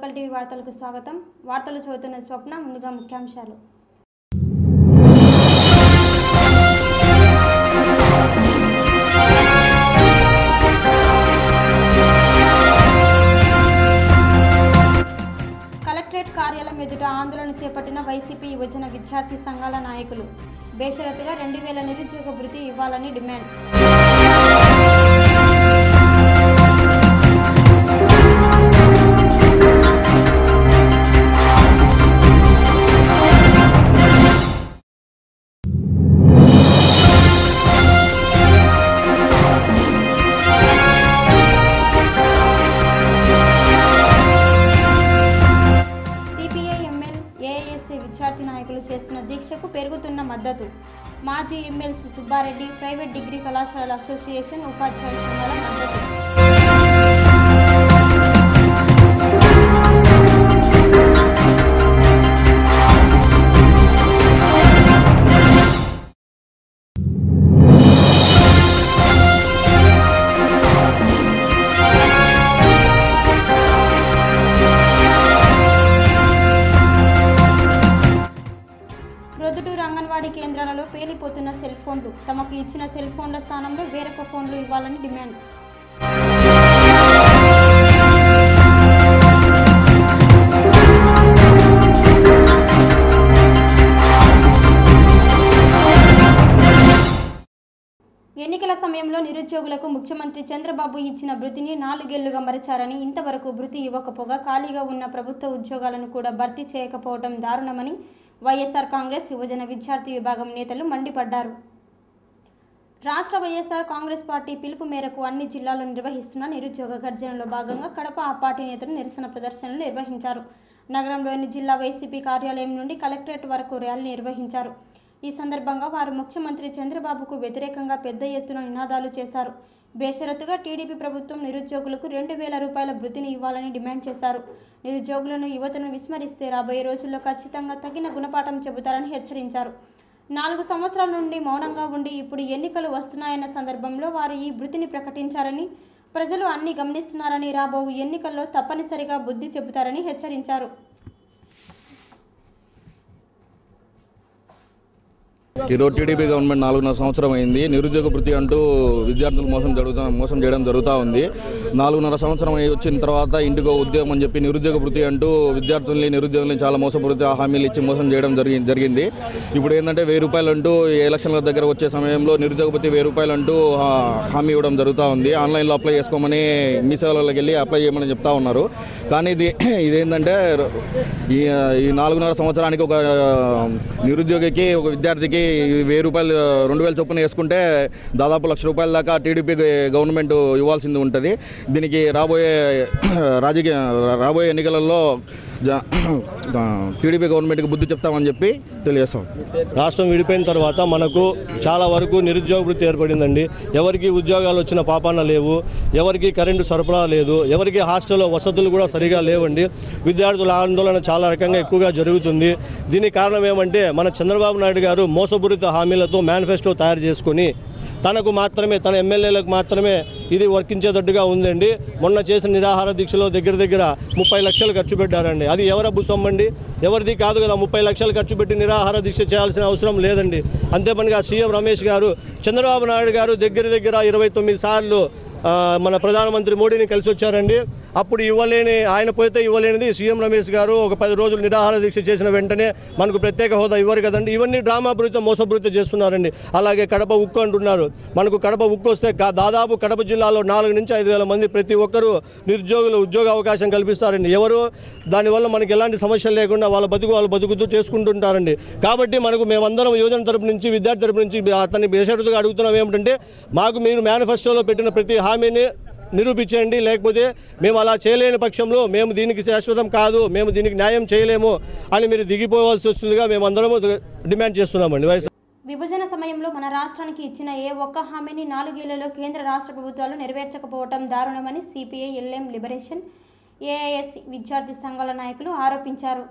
Local TV వార్తలకు స్వాగతం వార్తలు చదువుతున్న స్వప్న ముందుగా ముఖ్యాంశాలు కలెక్టరేట్ కార్యాలయం ఎదుట ఆందోళన చేపట్టిన వైసీపీ యువజన విద్యార్థి సంఘాల నాయకులు బేషరతుగా రెండు వేల నిరుద్యోగ భృతి ఇవ్వాలని డిమాండ్ సిపిఐ ఎంఎల్ ఏఐఎస్ఏ విద్యార్థి నాయకులు చేస్తున్న దీక్షకు పెరుగుతున్న మద్దతు మాజీ ఎమ్మెల్సీ సుబ్బారెడ్డి ప్రైవేట్ డిగ్రీ కళాశాలల అసోసియేషన్ ఉపాధ్యాయ సంఘాల మద్దతు ప్రొద్దుటూరు అంగన్వాడీ కేంద్రాలలో పేలిపోతున్న సెల్ ఫోన్లు తమకు ఇచ్చిన సెల్ ఫోన్ల స్థానంలో వేరొక ఫోన్లు ఇవ్వాలని డిమాండ్ ఎన్నికల సమయంలో నిరుద్యోగులకు ముఖ్యమంత్రి చంద్రబాబు ఇచ్చిన భృతిని నాలుగేళ్లుగా మరచారని ఇంతవరకు భృతి ఇవ్వకపోగా ఖాళీగా ఉన్న ప్రభుత్వ ఉద్యోగాలను కూడా భర్తీ చేయకపోవడం దారుణమని వైఎస్ఆర్ కాంగ్రెస్ యువజన విద్యార్థి విభాగం నేతలు మండిపడ్డారు రాష్ట్ర వైఎస్ఆర్ కాంగ్రెస్ పార్టీ పిలుపు మేరకు అన్ని జిల్లాల్లో నిర్వహిస్తున్న నిరుద్యోగ గర్జనలో భాగంగా కడప ఆ పార్టీ నేతలు నిరసన ప్రదర్శనలు నిర్వహించారు నగరంలోని జిల్లా వైసీపీ కార్యాలయం నుండి కలెక్టరేట్ వరకు ర్యాలీ నిర్వహించారు ఈ సందర్భంగా వారు ముఖ్యమంత్రి చంద్రబాబుకు వ్యతిరేకంగా పెద్ద ఎత్తున నినాదాలు చేశారు బేషరతుగా టీడీపీ ప్రభుత్వం నిరుద్యోగులకు రెండు వేల రూపాయల భృతిని ఇవ్వాలని డిమాండ్ చేశారు నిరుద్యోగులను యువతను విస్మరిస్తే రాబోయే రోజుల్లో ఖచ్చితంగా తగిన గుణపాఠం చెబుతారని హెచ్చరించారు నాలుగు సంవత్సరాల నుండి మౌనంగా ఉండి ఇప్పుడు ఎన్నికలు వస్తున్నాయన్న సందర్భంలో వారు ఈ భృతిని ప్రకటించారని ప్రజలు అన్ని గమనిస్తున్నారని రాబో ఎన్నికల్లో తప్పనిసరిగా బుద్ధి చెబుతారని హెచ్చరించారు ఈరోజు టీడీపీ గవర్నమెంట్ నాలుగున్నర సంవత్సరం అయింది నిరుద్యోగ భృతి అంటూ విద్యార్థులు మోసం జరుగుతా మోసం చేయడం జరుగుతూ ఉంది నాలుగున్నర సంవత్సరం అయి వచ్చిన తర్వాత ఇంటికో ఉద్యోగం అని చెప్పి నిరుద్యోగ భృతి అంటూ విద్యార్థుల్ని నిరుద్యోగుల్ని చాలా మోసపూరిత హామీలు ఇచ్చి మోసం చేయడం జరిగి జరిగింది ఇప్పుడు ఏంటంటే వెయ్యి రూపాయలు అంటూ ఈ ఎలక్షన్ల దగ్గర వచ్చే సమయంలో నిరుద్యోగ భృతి వెయ్యి రూపాయలు అంటూ ఆ, హామీ ఇవ్వడం జరుగుతూ ఉంది ఆన్లైన్లో అప్లై చేసుకోమని మీ సేవలకు వెళ్ళి అప్లై చేయమని చెప్తా ఉన్నారు కానీ ఇది ఇదేంటంటే ఈ ఈ నాలుగున్నర సంవత్సరానికి ఒక ఆ, నిరుద్యోగికి ఒక విద్యార్థికి ఈ వెయ్యి రూపాయలు రెండు వేల చొప్పున వేసుకుంటే దాదాపు లక్ష రూపాయల దాకా టీడీపీ గవర్నమెంట్ ఇవ్వాల్సింది ఉంటుంది దీనికి రాబోయే రాజకీయ రాబోయే ఎన్నికలలో జ- టీడీపీ గవర్నమెంట్కి బుద్ధి చెప్తామని చెప్పి తెలియజేస్తాం రాష్ట్రం విడిపోయిన తర్వాత మనకు చాలా వరకు నిరుద్యోగ వృత్తి ఏర్పడిందండి ఎవరికి ఉద్యోగాలు వచ్చిన పాపాన లేవు ఎవరికి కరెంటు సరఫరా లేదు ఎవరికి హాస్టల్లో వసతులు కూడా సరిగా లేవండి విద్యార్థుల ఆందోళన చాలా రకంగా ఎక్కువగా జరుగుతుంది దీనికి కారణం ఏమంటే మన చంద్రబాబు నాయుడు గారు మోసపూరిత హామీలతో మేనిఫెస్టో తయారు చేసుకొని తనకు మాత్రమే తన ఎమ్మెల్యేలకు మాత్రమే ఇది వర్కించేటట్టుగా ఉందండి మొన్న చేసిన నిరాహార దీక్షలో దగ్గర దగ్గర ముప్పై లక్షలు ఖర్చు పెట్టారండి అది ఎవర భూసొమ్ము అండి ఎవరిది కాదు కదా ముప్పై లక్షలు ఖర్చు పెట్టి నిరాహార దీక్ష చేయాల్సిన అవసరం లేదండి అంతే పనిగా సీఎం రమేష్ గారు చంద్రబాబు నాయుడు గారు దగ్గర దగ్గర ఇరవై తొమ్మిది సార్లు ఆ, మన ప్రధానమంత్రి మోడీని కలిసి వచ్చారండి అప్పుడు ఇవ్వలేని ఆయన పోతే ఇవ్వలేనిది సీఎం రమేష్ గారు ఒక పది రోజులు నిరాహార దీక్ష చేసిన వెంటనే మనకు ప్రత్యేక హోదా ఇవ్వరు కదండి ఇవన్నీ డ్రామాపూరిత మోసపూరిత చేస్తున్నారండి అలాగే కడప ఉక్కు అంటున్నారు మనకు కడప ఉక్కు వస్తే కా- దాదాపు కడప జిల్లాలో నాలుగు నుంచి ఐదు వేల మంది ప్రతి ఒక్కరూ నిరుద్యోగులు ఉద్యోగ అవకాశం కల్పిస్తారండి ఎవరు దానివల్ల మనకి ఎలాంటి సమస్యలు లేకుండా వాళ్ళ బతుకు వాళ్ళు బతుకుతూ చేసుకుంటుంటారండి కాబట్టి మనకు మేమందరం యువజన తరపు నుంచి విద్యార్థి తరపు నుంచి అతన్ని బేషరతుగా అడుగుతున్నాం ఏమిటంటే మాకు మీరు మేనిఫెస్టోలో పెట్టిన ప్రతి హామీని నిరూపించండి లేకపోతే మేము అలా చేయలేని పక్షంలో మేము దీనికి శాశ్వతం కాదు మేము దీనికి న్యాయం చేయలేము అని మీరు దిగిపోవాల్సి వస్తుందిగా మేమందరము డిమాండ్ చేస్తున్నామండి వైఎస్ విభజన సమయంలో మన రాష్ట్రానికి ఇచ్చిన ఏ ఒక్క హామీని నాలుగేళ్లలో కేంద్ర రాష్ట్ర ప్రభుత్వాలు నెరవేర్చకపోవడం దారుణమని సిపిఐ ఎల్ఎం లిబరేషన్ ఏఐఎస్ విద్యార్థి సంఘాల నాయకులు ఆరోపించారు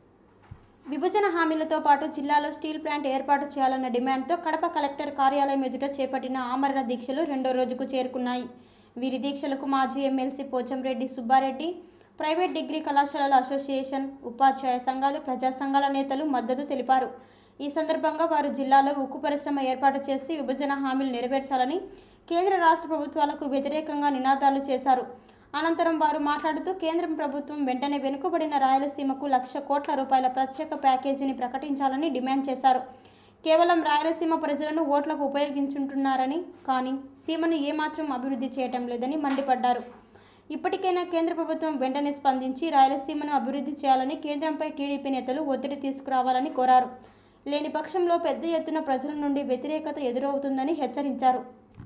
విభజన హామీలతో పాటు జిల్లాలో స్టీల్ ప్లాంట్ ఏర్పాటు చేయాలన్న డిమాండ్తో కడప కలెక్టర్ కార్యాలయం ఎదుట చేపట్టిన ఆమరణ దీక్షలు రెండో రోజుకు చేరుకున్నాయి వీరి దీక్షలకు మాజీ MLC Pochamreddy Subbareddy private degree కళాశాలల అసోసియేషన్ ఉపాధ్యాయ సంఘాలు ప్రజా సంఘాల నేతలు మద్దతు తెలిపారు ఈ సందర్భంగా వారు జిల్లాలో ఉక్కు పరిశ్రమ ఏర్పాటు చేసి విభజన హామీలు నెరవేర్చాలని కేంద్ర రాష్ట్ర ప్రభుత్వాలకు వ్యతిరేకంగా నినాదాలు చేశారు అనంతరం వారు మాట్లాడుతూ కేంద్రం ప్రభుత్వం వెంటనే వెనుకబడిన రాయలసీమకు లక్ష కోట్ల రూపాయల ప్రత్యేక ప్యాకేజీని ప్రకటించాలని డిమాండ్ చేశారు కేవలం రాయలసీమ ప్రజలను ఓట్లకు ఉపయోగించుంటున్నారని కానీ సీమను ఏమాత్రం అభివృద్ధి చేయటం లేదని మండిపడ్డారు ఇప్పటికైనా కేంద్ర ప్రభుత్వం వెంటనే స్పందించి రాయలసీమను అభివృద్ధి చేయాలని కేంద్రంపై టీడీపీ నేతలు ఒత్తిడి తీసుకురావాలని కోరారు లేని పక్షంలో పెద్ద ఎత్తున ప్రజల నుండి వ్యతిరేకత ఎదురవుతుందని హెచ్చరించారు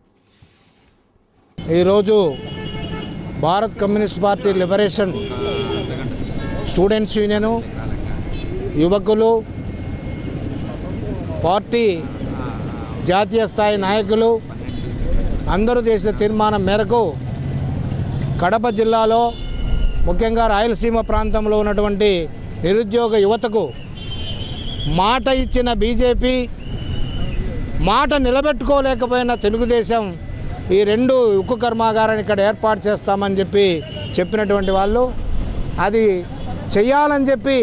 ఈరోజు Bharat communist party liberation students union యువకులు పార్టీ జాతీయ స్థాయి నాయకులు అందరూ చేసిన తీర్మానం మేరకు కడప జిల్లాలో ముఖ్యంగా రాయలసీమ ప్రాంతంలో ఉన్నటువంటి నిరుద్యోగ యువతకు మాట ఇచ్చిన బీజేపీ మాట నిలబెట్టుకోలేకపోయిన తెలుగుదేశం ఈ రెండు ఉక్కు కర్మాగారాన్ని ఇక్కడ ఏర్పాటు చేస్తామని చెప్పి చెప్పినటువంటి వాళ్ళు అది చెయ్యాలని చెప్పి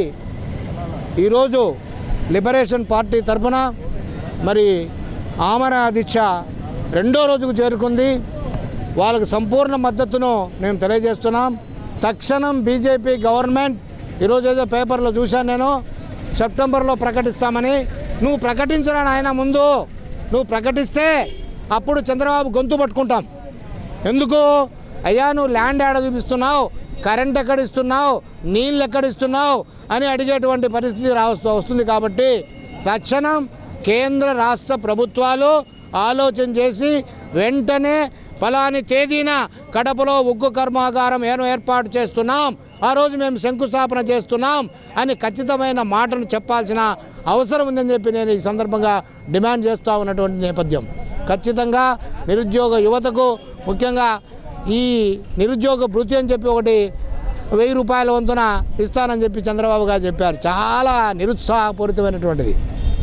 ఈరోజు లిబరేషన్ పార్టీ తరఫున మరి ఆమర దీక్ష రెండో రోజుకు చేరుకుంది వాళ్ళకు సంపూర్ణ మద్దతును మేము తెలియజేస్తున్నాం తక్షణం బీజేపీ గవర్నమెంట్ ఈరోజు ఏదో పేపర్లో చూశాను నేను సెప్టెంబర్లో ప్రకటిస్తామని నువ్వు ప్రకటించరా ఆయన ముందు నువ్వు ప్రకటిస్తే అప్పుడు చంద్రబాబు గొంతు పట్టుకుంటాం ఎందుకు అయ్యా నువ్వు ల్యాండ్ ఏడ చూపిస్తున్నావు కరెంట్ ఎక్కడ ఇస్తున్నావు నీళ్ళు ఎక్కడ ఇస్తున్నావు అని అడిగేటువంటి పరిస్థితి రావస్తూ వస్తుంది కాబట్టి తక్షణం కేంద్ర రాష్ట్ర ప్రభుత్వాలు ఆలోచన చేసి వెంటనే ఫలాని తేదీన కడపలో ఉక్కు కర్మాగారం ఏను ఏర్పాటు చేస్తున్నాం ఆ రోజు మేము శంకుస్థాపన చేస్తున్నాం అని ఖచ్చితమైన మాటను చెప్పాల్సిన అవసరం ఉందని చెప్పి నేను ఈ సందర్భంగా డిమాండ్ చేస్తూ ఉన్నటువంటి నేపథ్యం ఖచ్చితంగా నిరుద్యోగ యువతకు ముఖ్యంగా ఈ నిరుద్యోగ భృతి అని చెప్పి ఒకటి వెయ్యి రూపాయల వంతున ఇస్తానని చెప్పి చంద్రబాబు గారు చెప్పారు చాలా నిరుత్సాహపూరితమైనటువంటిది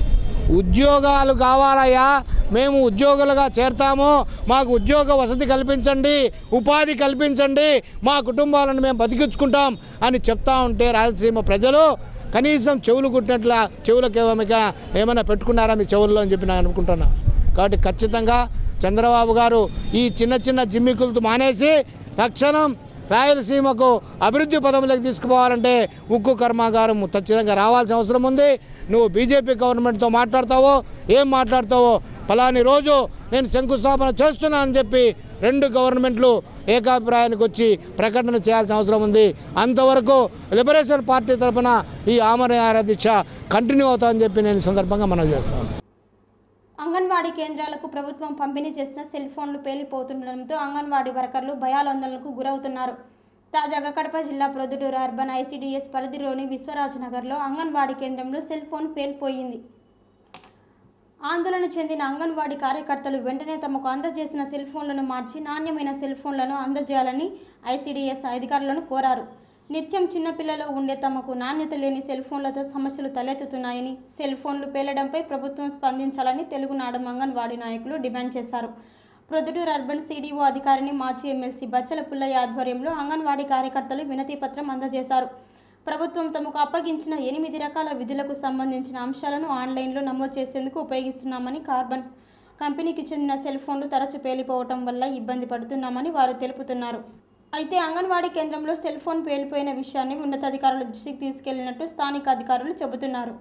ఉద్యోగాలు కావాలయ్యా మేము ఉద్యోగులుగా చేరతాము మాకు ఉద్యోగ వసతి కల్పించండి ఉపాధి కల్పించండి మా కుటుంబాలను మేము బతికించుకుంటాం అని చెప్తా ఉంటే రాయలసీమ ప్రజలు కనీసం చెవులు కుట్టినట్ల చెవులకు ఏమైనా ఏమైనా పెట్టుకున్నారా మీ చెవుల్లో అని చెప్పి నేను అనుకుంటున్నా కాబట్టి ఖచ్చితంగా చంద్రబాబు గారు ఈ చిన్న చిన్న జిమ్మికులతో మానేసి తక్షణం రాయలసీమకు అభివృద్ధి పదంలోకి తీసుకుపోవాలంటే ఉక్కు కర్మాగారం ఖచ్చితంగా రావాల్సిన అవసరం ఉంది నువ్వు బీజేపీ గవర్నమెంట్తో మాట్లాడతావో ఏం మాట్లాడతావో ఫలాని రోజు నేను శంకుస్థాపన చేస్తున్నానని చెప్పి రెండు గవర్నమెంట్లు ఏకాభిప్రాయానికి వచ్చి ప్రకటన చేయాల్సిన అవసరం ఉంది అంతవరకు లిబరేషన్ పార్టీ తరఫున ఈ ఆమరణ దీక్ష కంటిన్యూ అవుతుందని చెప్పి నేను ఈ సందర్భంగా మనం చేస్తాను అంగన్వాడీ కేంద్రాలకు ప్రభుత్వం పంపిణీ చేసిన సెల్ ఫోన్లు పేలిపోతుండడంతో అంగన్వాడీ వర్కర్లు భయాందోళనలకు గురవుతున్నారు తాజాగా కడప జిల్లా ప్రొద్దుటూరు అర్బన్ ఐసీడీఎస్ పరిధిలోని విశ్వరాజనగర్లో అంగన్వాడీ కేంద్రంలో సెల్ ఫోన్ పేలిపోయింది ఆందోళన చెందిన అంగన్వాడీ కార్యకర్తలు వెంటనే తమకు అందజేసిన సెల్ ఫోన్లను మార్చి నాణ్యమైన సెల్ ఫోన్లను అందజేయాలని ఐసీడీఎస్ అధికారులను కోరారు నిత్యం చిన్నపిల్లలు ఉండే తమకు నాణ్యత లేని సెల్ ఫోన్లతో సమస్యలు తలెత్తుతున్నాయని సెల్ ఫోన్లు పేలడంపై ప్రభుత్వం స్పందించాలని తెలుగునాడు అంగన్వాడీ నాయకులు డిమాండ్ చేశారు ప్రొద్దుటూరు అర్బన్ సీడీఓ అధికారిని మాజీ ఎమ్మెల్సీ బచ్చల పుల్లయ్య ఆధ్వర్యంలో అంగన్వాడీ కార్యకర్తలు వినతి పత్రం అందజేశారు ప్రభుత్వం తమకు అప్పగించిన ఎనిమిది రకాల విధులకు సంబంధించిన అంశాలను ఆన్లైన్లో నమోదు చేసేందుకు ఉపయోగిస్తున్నామని కార్బన్ కంపెనీకి చెందిన సెల్ ఫోన్లు తరచు పేలిపోవటం వల్ల ఇబ్బంది పడుతున్నామని వారు తెలుపుతున్నారు అయితే అంగన్వాడీ కేంద్రంలో సెల్ ఫోన్ పేలిపోయిన విషయాన్ని ఉన్నతాధికారుల దృష్టికి తీసుకెళ్లినట్టు స్థానిక అధికారులు చెబుతున్నారు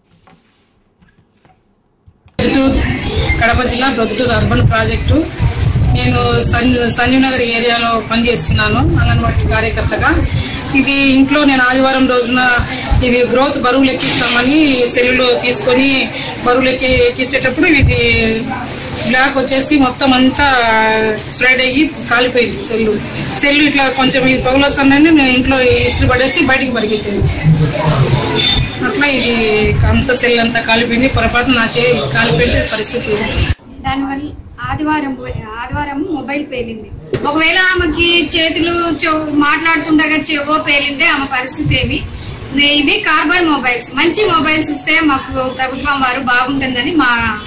ప్రొద్దుటూరు కడప జిల్లా ప్రొద్దుటూరు అర్బన్ ప్రాజెక్టు నేను సంజ సంజీవ్ నగర్ ఏరియాలో పనిచేస్తున్నాను అంగన్వాడీ కార్యకర్తగా ఇది ఇంట్లో నేను ఆదివారం రోజున ఇది గ్రోత్ బరువు లెక్కిస్తామని సెల్లులో తీసుకొని బరువు లెక్కి ఎక్కించేటప్పుడు ఇది బ్లాక్ వచ్చేసి మొత్తం అంతా స్ప్రెడ్ అయ్యి కాలిపోయింది సెల్లు సెల్లు ఇట్లా కొంచెం ఇది పగులొస్తుందని నేను ఇంట్లో ఇస్త్రీ పడేసి బయటికి పరిగెత్తింది అట్లా ఇది అంత సెల్ అంతా కాలిపోయింది పొరపాటు నా చేయి కాలిపోయిన పరిస్థితి దానివల్ల ఆదివారం పోయి- ఆదివారం మొబైల్ పేలింది ఒకవేళ ఆమెకి చేతులు చెవు మాట్లాడుతుండగా చెవో పేలింటే ఆమె పరిస్థితి ఏమి నే- ఇవి కార్బన్ మొబైల్స్ మంచి మొబైల్స్ ఇస్తే మాకు ప్రభుత్వం వారు బాగుంటుందని మా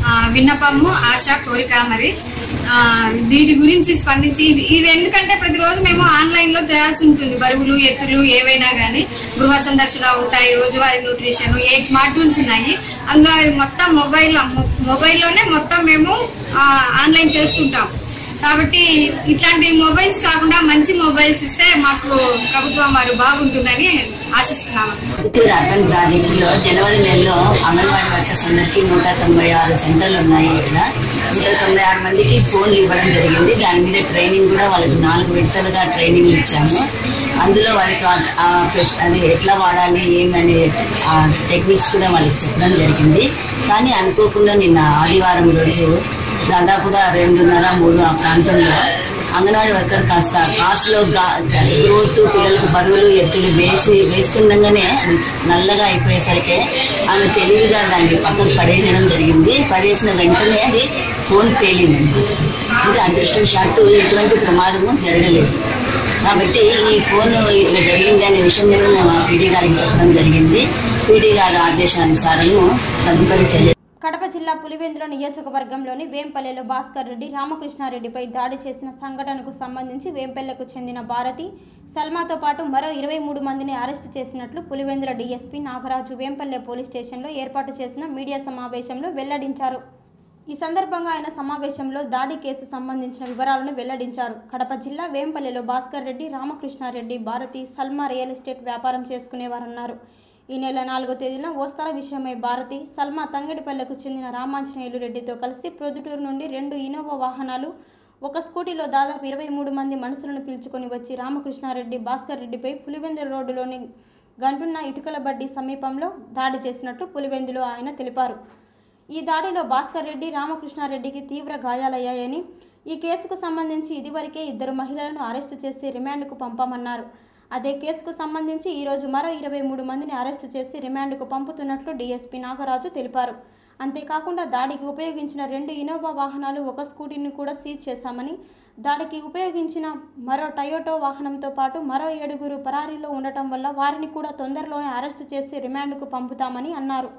ఆ, విన్నపము ఆశ కోరిక మరి ఆ, వీటి గురించి స్పందించి ఇవి ఇవి ఎందుకంటే ప్రతిరోజు మేము ఆన్లైన్ లో చేయాల్సి ఉంటుంది బరువులు ఎత్తులు ఏవైనా గానీ గృహ సందర్శన ఉంటాయి రోజువారీ న్యూట్రిషన్ ఎయిట్ మాడ్యూల్స్ ఉన్నాయి అందులో అవి మొత్తం మొబైల్ మొబైల్లోనే మొత్తం మేము ఆ, ఆన్లైన్ చేస్తుంటాం కాబట్టి ఇట్లాంటి మొబైల్స్ కాకుండా మంచి మొబైల్స్ ఇస్తే మాకు ప్రభుత్వం వారు బాగుంటుందని ఆశిస్తున్నాము పుత్తూరు అర్బన్ ప్రాజెక్టులో జనవరి నెలలో అంగన్వాడీ వర్కర్స్ అందరికీ నూట తొంభై ఆరు సెంటర్లు ఉన్నాయి ఇక్కడ నూట తొంభై ఆరు మందికి ఫోన్లు ఇవ్వడం జరిగింది దాని మీద ట్రైనింగ్ కూడా వాళ్ళకి నాలుగు విడతలుగా ట్రైనింగ్ ఇచ్చాము అందులో వాళ్ళకి ఆ- ఆ ఫె- అది ఎట్లా వాడాలి ఏమని ఆ టెక్నిక్స్ కూడా వాళ్ళకి చెప్పడం జరిగింది కానీ అనుకోకుండా నిన్న ఆదివారం రోజు దాదాపుగా రెండున్నర మూడు ఆ ప్రాంతంలో అంగన్వాడీ వర్కర్ కాస్త కాసులో గ్రోత్ పిల్లలకు బరువులు ఎత్తులు వేసి వేస్తుండగానే అది నల్లగా అయిపోయేసరికి ఆమె తెలివిగా దాన్ని పక్కకు పడేయడం జరిగింది పడేసిన వెంటనే అది ఫోన్ పేలింది అంటే అదృష్టవశాత్తు ఎటువంటి ప్రమాదము జరగలేదు కాబట్టి ఈ ఫోన్ ఇట్లా జరిగింది అనే విషయం నేను పీడీ గారికి చెప్పడం జరిగింది పీడీ గారి ఆదేశానుసారము తదుపరి చర్య కడప జిల్లా పులివెందుల నియోజకవర్గంలోని వేంపల్లెలో భాస్కర్ రెడ్డి రామకృష్ణారెడ్డిపై దాడి చేసిన సంఘటనకు సంబంధించి వేంపల్లెకు చెందిన భారతి సల్మాతో పాటు మరో ఇరవై మూడు మందిని అరెస్టు చేసినట్లు పులివెందుల డీఎస్పీ నాగరాజు వేంపల్లె పోలీస్ స్టేషన్లో ఏర్పాటు చేసిన మీడియా సమావేశంలో వెల్లడించారు ఈ సందర్భంగా ఆయన సమావేశంలో దాడి కేసు సంబంధించిన వివరాలను వెల్లడించారు కడప జిల్లా వేంపల్లెలో భాస్కర్ రెడ్డి రామకృష్ణారెడ్డి భారతి సల్మా రియల్ ఎస్టేట్ వ్యాపారం చేసుకునేవారన్నారు ఈ నెల నాలుగో తేదీన ఓ స్థల విషయమై భారతి సల్మా తంగడిపల్లెకు చెందిన రామాంజనేయులు రెడ్డితో కలిసి ప్రొద్దుటూరు నుండి రెండు ఇనోవా వాహనాలు ఒక స్కూటీలో దాదాపు ఇరవై మూడు మంది మనుషులను పిలుచుకొని వచ్చి రామకృష్ణారెడ్డి భాస్కర్ రెడ్డిపై పులివెందుల రోడ్డులోని గంటున్న ఇటుకల బడ్డీ సమీపంలో దాడి చేసినట్టు పులివెందులో ఆయన తెలిపారు ఈ దాడిలో భాస్కర్ రెడ్డి రామకృష్ణారెడ్డికి తీవ్ర గాయాలయ్యాయని ఈ కేసుకు సంబంధించి ఇదివరకే ఇద్దరు మహిళలను అరెస్టు చేసి రిమాండ్కు పంపామన్నారు అదే కేసుకు సంబంధించి ఈరోజు మరో ఇరవై మూడు మందిని అరెస్టు చేసి రిమాండ్కు పంపుతున్నట్లు డీఎస్పీ నాగరాజు తెలిపారు అంతేకాకుండా దాడికి ఉపయోగించిన రెండు ఇనోవా వాహనాలు ఒక స్కూటీని కూడా సీజ్ చేశామని దాడికి ఉపయోగించిన మరో టయోటో వాహనంతో పాటు మరో ఏడుగురు పరారీలో ఉండటం వల్ల వారిని కూడా తొందరలోనే అరెస్టు చేసి రిమాండ్కు పంపుతామని అన్నారు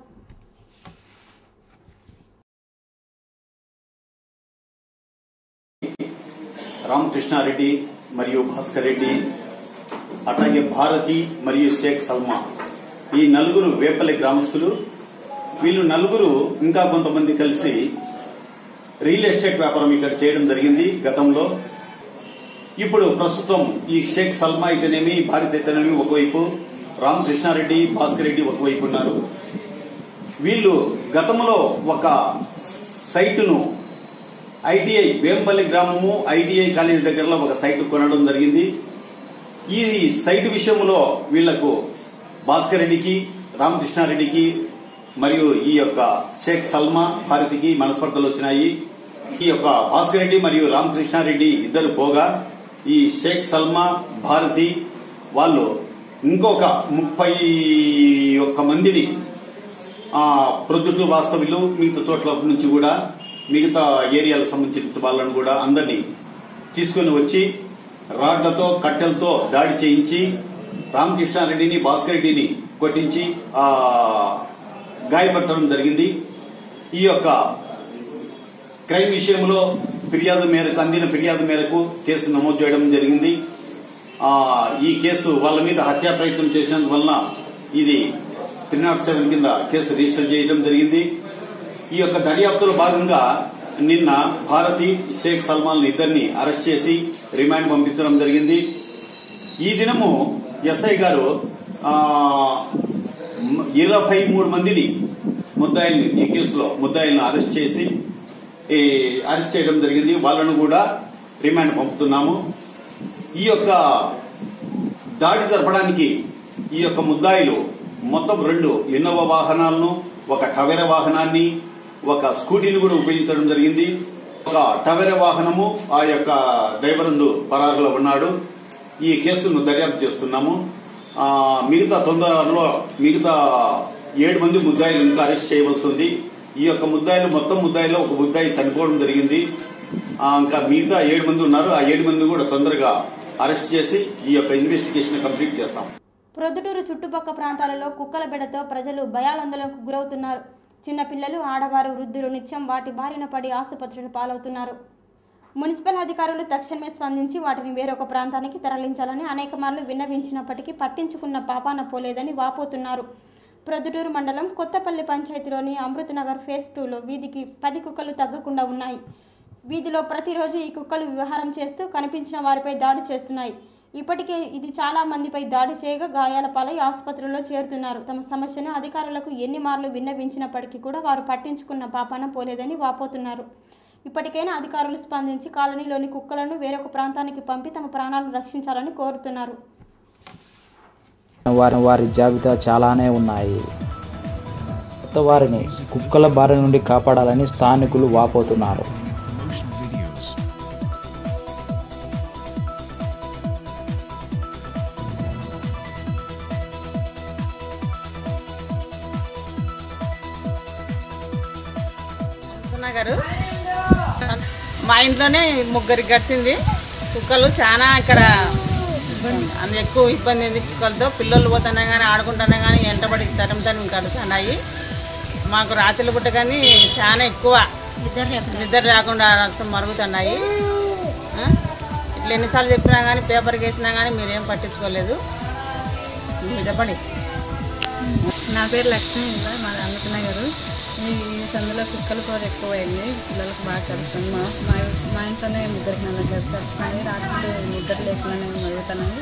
రామకృష్ణారెడ్డి మరియు భాస్కర్ రెడ్డి అట్లాగే భారతి మరియు షేక్ సల్మా ఈ నలుగురు వేపల్లి గ్రామస్తులు వీళ్ళు నలుగురు ఇంకా కొంతమంది కలిసి రియల్ ఎస్టేట్ వ్యాపారం ఇక్కడ చేయడం జరిగింది గతంలో ఇప్పుడు ప్రస్తుతం ఈ షేక్ సల్మా అయితేనేమి భారత్ అయితేనేమి ఒకవైపు రామకృష్ణారెడ్డి భాస్కర్ రెడ్డి ఒకవైపు ఉన్నారు వీళ్ళు గతంలో ఒక సైటును ఐటీఐ వేంపల్లి గ్రామము ఐటీఐ కాలేజీ దగ్గరలో ఒక సైట్ కొనడం జరిగింది ఈ సైట్ విషయంలో వీళ్లకు భాస్కర్ రెడ్డికి రామకృష్ణారెడ్డికి మరియు ఈ యొక్క షేక్ సల్మా భారతికి మనస్పర్ధలు వచ్చినాయి ఈ యొక్క భాస్కర్ రెడ్డి మరియు రామకృష్ణారెడ్డి ఇద్దరు పోగా ఈ షేక్ సల్మా భారతి వాళ్ళు ఇంకొక ముప్పై ఒక్క మందిని ఆ ప్రొద్దుటూరు వాస్తవ్యులు మిగతా చోట్ల నుంచి కూడా మిగతా ఏరియాలకు సంబంధించిన వాళ్ళని కూడా అందరినీ తీసుకుని వచ్చి రాడ్లతో కట్టెలతో దాడి చేయించి రామకృష్ణారెడ్డిని భాస్కర్ రెడ్డిని కొట్టించి ఆ గాయపరచడం జరిగింది ఈ యొక్క క్రైమ్ విషయంలో ఫిర్యాదు మేరకు అందిన ఫిర్యాదు మేరకు కేసు నమోదు చేయడం జరిగింది ఆ ఈ కేసు వాళ్ళ మీద హత్యా ప్రయత్నం చేసినందువలన ఇది త్రీ నాట్ సెవెన్ కింద కేసు రిజిస్టర్ చేయడం జరిగింది ఈ యొక్క దర్యాప్తులో భాగంగా నిన్న భారతి షేక్ సల్మాన్ ఇద్దరిని అరెస్ట్ చేసి రిమాండ్ పంపించడం జరిగింది ఈ దినము ఎస్ఐ గారు ఆ, మ్, ఇరవై మూడు మందిని ముద్దాయిల్ని ఈ కేసులో ముద్దాయిల్ని అరెస్ట్ చేసి ఈ అరెస్ట్ చేయడం జరిగింది వాళ్ళను కూడా రిమాండ్ పంపుతున్నాము ఈ యొక్క దాడి జరపడానికి ఈ యొక్క ముద్దాయిలు మొత్తం రెండు ఇన్నోవా వాహనాలను ఒక టవేరా వాహనాన్ని ఒక స్కూటీని కూడా ఉపయోగించడం జరిగింది ఒక టవేరా వాహనము ఆ యొక్క డ్రైవరందు పరారులో ఉన్నాడు ఈ కేసును దర్యాప్తు చేస్తున్నాము ఆ, మిగతా తొందరలో మిగతా ఏడు మంది ముద్దాయిలు ఇంకా అరెస్ట్ చేయవలసి ఉంది ఈ యొక్క ముద్దాయిలు మొత్తం ముద్దాయిలో ఒక ముద్దాయి చనిపోవడం జరిగింది ఆ, ఇంకా మిగతా ఏడు మంది ఉన్నారు ఆ ఏడు మంది కూడా తొందరగా అరెస్ట్ చేసి ఈ యొక్క ఇన్వెస్టిగేషన్ కంప్లీట్ చేస్తాం ప్రొద్దుటూరు చుట్టుపక్క ప్రాంతాలలో కుక్కల బెడతో ప్రజలు భయాందోళనకు గురవుతున్నారు చిన్నపిల్లలు ఆడవారు వృద్ధులు నిత్యం వాటి బారిన పడి ఆసుపత్రులు పాలవుతున్నారు మున్సిపల్ అధికారులు తక్షణమే స్పందించి వాటిని వేరొక ప్రాంతానికి తరలించాలని అనేక మార్లు విన్నవించినప్పటికీ పట్టించుకున్న పాపాన పోలేదని వాపోతున్నారు ప్రొద్దుటూరు మండలం కొత్తపల్లి పంచాయతీలోని అమృతనగర్ ఫేజ్ టూలో వీధికి పది కుక్కలు తగ్గకుండా ఉన్నాయి వీధిలో ప్రతిరోజు ఈ కుక్కలు విహారం చేస్తూ కనిపించిన వారిపై దాడి చేస్తున్నాయి ఇప్పటికే ఇది చాలా మందిపై దాడి చేయగా గాయాల పాలై ఆసుపత్రుల్లో చేరుతున్నారు తమ సమస్యను అధికారులకు ఎన్ని మార్లు విన్నవించినప్పటికీ కూడా వారు పట్టించుకున్న పాపాన పోలేదని వాపోతున్నారు ఇప్పటికైనా అధికారులు స్పందించి కాలనీలోని కుక్కలను వేరొక ప్రాంతానికి పంపి తమ ప్రాణాలను రక్షించాలని కోరుతున్నారు వారి వారి జాబితా చాలానే ఉన్నాయి కొత్త వారిని కుక్కల బారి నుండి కాపాడాలని స్థానికులు వాపోతున్నారు గారు మా ఇంట్లోనే ముగ్గురికి గడిచింది కుక్కలు చాలా ఇక్కడ అన్ని ఎక్కువ ఇబ్బంది ఉంది కుక్కలతో పిల్లలు పోతున్నా కానీ ఆడుకుంటున్నా కానీ ఎంటబడి తరం తరం గడుస్తున్నాయి మాకు రాత్రులు పుట్ట కానీ చాలా ఎక్కువ నిద్ర లేకుండా రక్తం మరుగుతున్నాయి ఆ? ఇట్లా ఎన్నిసార్లు చెప్పినా కానీ పేపర్కి వేసినా కానీ మీరేం పట్టించుకోలేదు మీరు చెప్పండి నా పేరు లక్ష్మి ఇంకా మా అన్నపూర్ణ గారు ఈ ఈ సందులో కుక్కల కూర ఎక్కువైంది పిల్లలకు బాగా కలుస్తుంది మా మా మా ఇంట్లోనే ముగ్గురికి నలుగురు కలుస్తున్నాయి రాత్రి నిద్ర లేకుండా మరుగుతున్నాయి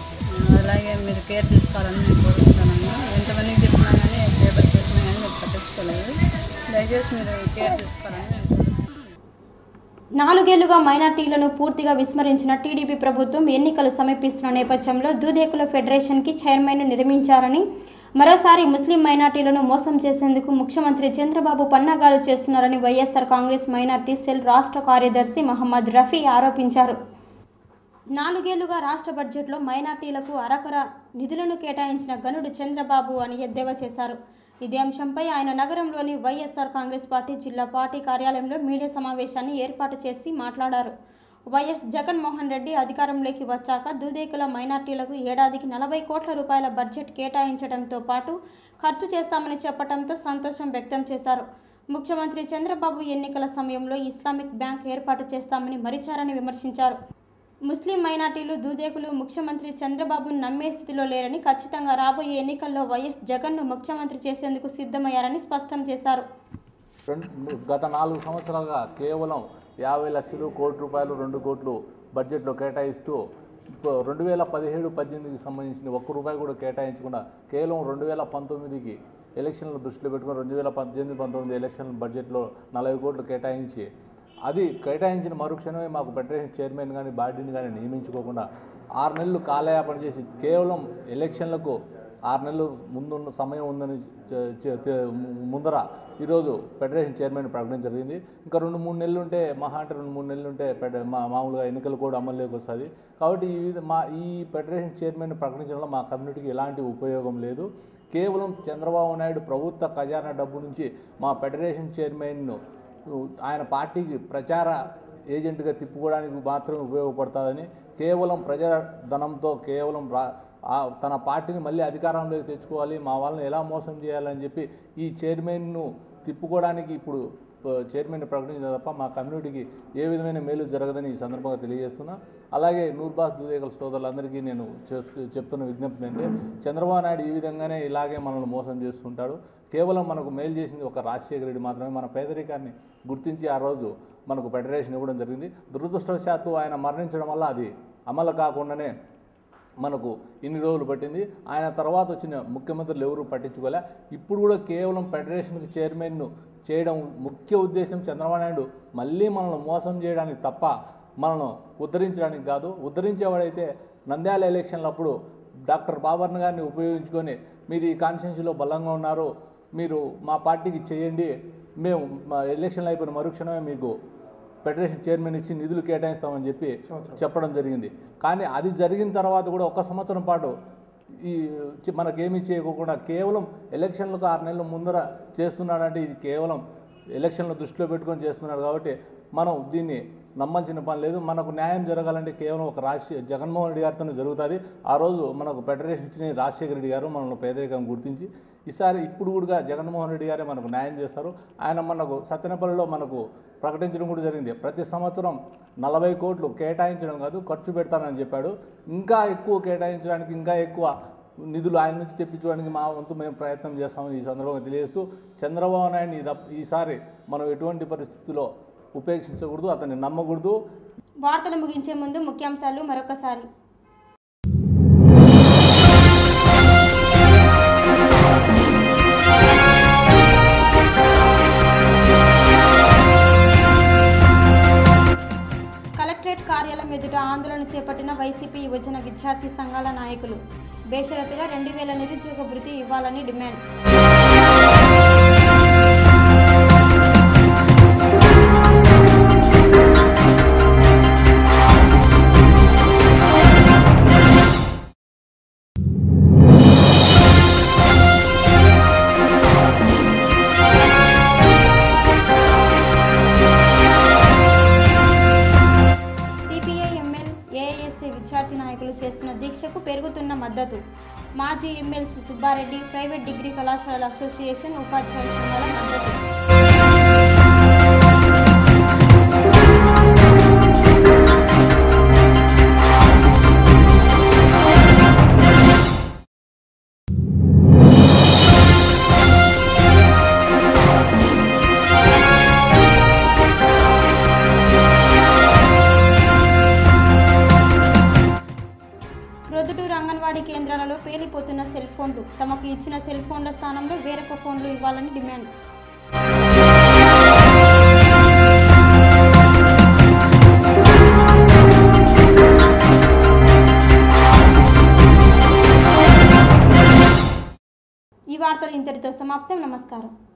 అలాగే మీరు కేర్ తీసుకోవాలని నేను కోరుకుంటున్నాను ఎంతమందికి చెప్పినా కానీ పేపర్ చేసినా కానీ మీరు పట్టించుకోలేదు దయచేసి మీరు కేర్ తీసుకోవాలని నేను కోరుకుంటున్నాను నాలుగేళ్లుగా మైనార్టీలను పూర్తిగా విస్మరించిన టీడీపీ ప్రభుత్వం ఎన్నికలు సమీపిస్తున్న నేపథ్యంలో దూదేకుల ఫెడరేషన్కి చైర్మన్ నిర్మించారని మరోసారి ముస్లిం మైనార్టీలను మోసం చేసేందుకు ముఖ్యమంత్రి చంద్రబాబు పన్నాగాలు చేస్తున్నారని వైఎస్ఆర్ కాంగ్రెస్ మైనార్టీ సెల్ రాష్ట్ర కార్యదర్శి మహమ్మద్ రఫీ ఆరోపించారు నాలుగేళ్లుగా రాష్ట్ర బడ్జెట్లో మైనార్టీలకు అరకొర నిధులను కేటాయించిన గనుడు చంద్రబాబు అని ఎద్దేవా చేశారు ఇదే అంశంపై ఆయన నగరంలోని వైఎస్ఆర్ కాంగ్రెస్ పార్టీ జిల్లా పార్టీ కార్యాలయంలో మీడియా సమావేశాన్ని ఏర్పాటు చేసి మాట్లాడారు వైఎస్ జగన్మోహన్ రెడ్డి అధికారంలోకి వచ్చాక దూదేకుల మైనార్టీలకు ఏడాదికి నలభై కోట్ల రూపాయల బడ్జెట్ కేటాయించడంతో పాటు ఖర్చు చేస్తామని చెప్పడంతో సంతోషం వ్యక్తం చేశారు ముఖ్యమంత్రి చంద్రబాబు ఎన్నికల సమయంలో ఇస్లామిక్ బ్యాంక్ ఏర్పాటు చేస్తామని మరిచారని విమర్శించారు ముస్లిం మైనార్టీలు దూదేకులు ముఖ్యమంత్రి చంద్రబాబును నమ్మే స్థితిలో లేరని ఖచ్చితంగా రాబోయే ఎన్నికల్లో వైఎస్ జగన్ను ముఖ్యమంత్రి చేసేందుకు సిద్ధమయ్యారని స్పష్టం చేశారు రెండు గత నాలుగు సంవత్సరాలుగా కేవలం యాభై లక్షలు కోటి రూపాయలు రెండు కోట్లు బడ్జెట్లో కేటాయిస్తూ ఇప్పుడు రెండు వేల పదిహేడు పద్దెనిమిదికి సంబంధించిన ఒక్క రూపాయి కూడా కేటాయించకుండా కేవలం రెండు వేల పంతొమ్మిదికి ఎలక్షన్లు దృష్టిలో పెట్టుకుని రెండు వేల పద్దెనిమిది పంతొమ్మిది ఎలక్షన్ బడ్జెట్లో నలభై కోట్లు కేటాయించి అది కేటాయించిన మరుక్షణమే మాకు ఫెడరేషన్ చైర్మన్ కానీ బాడీని కానీ నియమించుకోకుండా ఆరు నెలలు కాలయాపన చేసి కేవలం ఎలక్షన్లకు ఆరు నెలలు ముందున్న సమయం ఉందని చె- చె- తె- ముందర ఈరోజు ఫెడరేషన్ చైర్మన్ ప్రకటించడం జరిగింది ఇంకా రెండు మూడు నెలలు ఉంటే మహా అంటే రెండు మూడు నెలలు ఉంటే ఫెడ మా మామూలుగా ఎన్నికలు కూడా అమల్లోకి వస్తుంది కాబట్టి ఈ విధ- మా ఈ ఫెడరేషన్ చైర్మన్ ప్రకటించడంలో మా కమ్యూనిటీకి ఎలాంటి ఉపయోగం లేదు కేవలం చంద్రబాబు నాయుడు ప్రభుత్వ ఖజానా డబ్బు నుంచి మా ఫెడరేషన్ చైర్మన్ను ఆయన పార్టీకి ప్రచార ఏజెంట్గా తిప్పుకోవడానికి మాత్రమే ఉపయోగపడుతుందని కేవలం ప్రజా ధనంతో కేవలం రా ఆ తన పార్టీని మళ్ళీ అధికారంలోకి తెచ్చుకోవాలి మా వాళ్ళని ఎలా మోసం చేయాలని చెప్పి ఈ చైర్మన్ను తిప్పుకోవడానికి ఇప్పుడు ఆ, చైర్మన్ ప్రకటించిన తప్ప మా కమ్యూనిటీకి ఏ విధమైన మేలు జరగదని ఈ సందర్భంగా తెలియజేస్తున్నా అలాగే నూర్బాస్ దుదేకల సోదరులందరికీ నేను చేస్తూ చెప్తున్న విజ్ఞప్తి ఏంటంటే చంద్రబాబు నాయుడు ఈ విధంగానే ఇలాగే మనల్ని మోసం చేస్తుంటాడు కేవలం మనకు మేలు చేసింది ఒక రాజశేఖర రెడ్డి మాత్రమే మన పేదరికాన్ని గుర్తించి ఆ రోజు మనకు ఫెడరేషన్ ఇవ్వడం జరిగింది దురదృష్టవశాత్తు ఆయన మరణించడం వల్ల అది అమలు కాకుండానే మనకు ఇన్ని రోజులు పట్టింది ఆయన తర్వాత వచ్చిన ముఖ్యమంత్రులు ఎవరు పట్టించుకోలే ఇప్పుడు కూడా కేవలం ఫెడరేషన్కి చైర్మన్ను చేయడం ముఖ్య ఉద్దేశం చంద్రబాబు నాయుడు మళ్ళీ మనల్ని మోసం చేయడానికి తప్ప మనల్ని ఉద్ధరించడానికి కాదు ఉద్ధరించేవాడైతే నంద్యాల ఎలక్షన్లప్పుడు డాక్టర్ బాబర్న్ గారిని ఉపయోగించుకొని మీరు ఈ కాన్స్టిట్యున్సీలో బలంగా ఉన్నారు మీరు మా పార్టీకి చేయండి మేము మా ఎలక్షన్లు అయిపోయిన మరుక్షణమే మీకు ఫెడరేషన్ చైర్మన్ ఇచ్చి నిధులు కేటాయిస్తామని చెప్పి చెప్పడం జరిగింది కానీ అది జరిగిన తర్వాత కూడా ఒక సంవత్సరం పాటు ఈ చి- మనకేమీ చేయకోకుండా కేవలం ఎలక్షన్లకు ఆరు నెలల ముందర చేస్తున్నాడంటే ఇది కేవలం ఎలక్షన్లు దృష్టిలో పెట్టుకొని చేస్తున్నాడు కాబట్టి మనం దీన్ని నమ్మాల్సిన పని లేదు మనకు న్యాయం జరగాలంటే కేవలం ఒక రాజశే జగన్మోహన్ రెడ్డి గారితోనే జరుగుతుంది ఆ రోజు మనకు ఫెడరేషన్ ఇచ్చిన రాజశేఖర రెడ్డి గారు మనల్ని పేదరికం గుర్తించి ఈసారి ఇప్పుడు కూడా జగన్మోహన్ రెడ్డి గారే మనకు న్యాయం చేస్తారు ఆయన మనకు సత్యనపల్లిలో మనకు ప్రకటించడం కూడా జరిగింది ప్రతి సంవత్సరం నలభై కోట్లు కేటాయించడం కాదు ఖర్చు పెడతానని చెప్పాడు ఇంకా ఎక్కువ కేటాయించడానికి ఇంకా ఎక్కువ నిధులు ఆయన నుంచి తెప్పించడానికి మా వంతు మేము ప్రయత్నం చేస్తామని ఈ సందర్భంగా తెలియజేస్తూ చంద్రబాబు నాయుడిని తప్ప- ఈసారి మనం ఎటువంటి పరిస్థితుల్లో ఉపేక్షించకూడదు అతన్ని నమ్మకూడదు వార్తలు ముగించే ముందు ముఖ్యాంశాలు మరొకసారి కలెక్టరేట్ కార్యాలయం ఎదుట ఆందోళన చేపట్టిన వైసీపీ యువజన విద్యార్థి సంఘాల నాయకులు బేషరతుగా రెండు వేల నిరుద్యోగ భృతి ఇవ్వాలని డిమాండ్ సిపిఐ ఎంఎల్ ఏఐఎస్ఏ విద్యార్థి నాయకులు చేస్తున్న దీక్షకు పెరుగుతున్న మద్దతు మాజీ ఎమ్మెల్సీ సుబ్బారెడ్డి ప్రైవేట్ డిగ్రీ కళాశాలల అసోసియేషన్ ఉపాధ్యాయ సంఘాల మద్దతు ప్రొద్దుటూరు అంగన్వాడీ కేంద్రాలలో పేలిపోతున్న సెల్ ఫోన్లు తమకు ఇచ్చిన సెల్ ఫోన్ల స్థానంలో వేరొక ఫోన్లు ఇవ్వాలని డిమాండ్ ఈ వార్తలు ఇంతటితో సమాప్తం నమస్కారం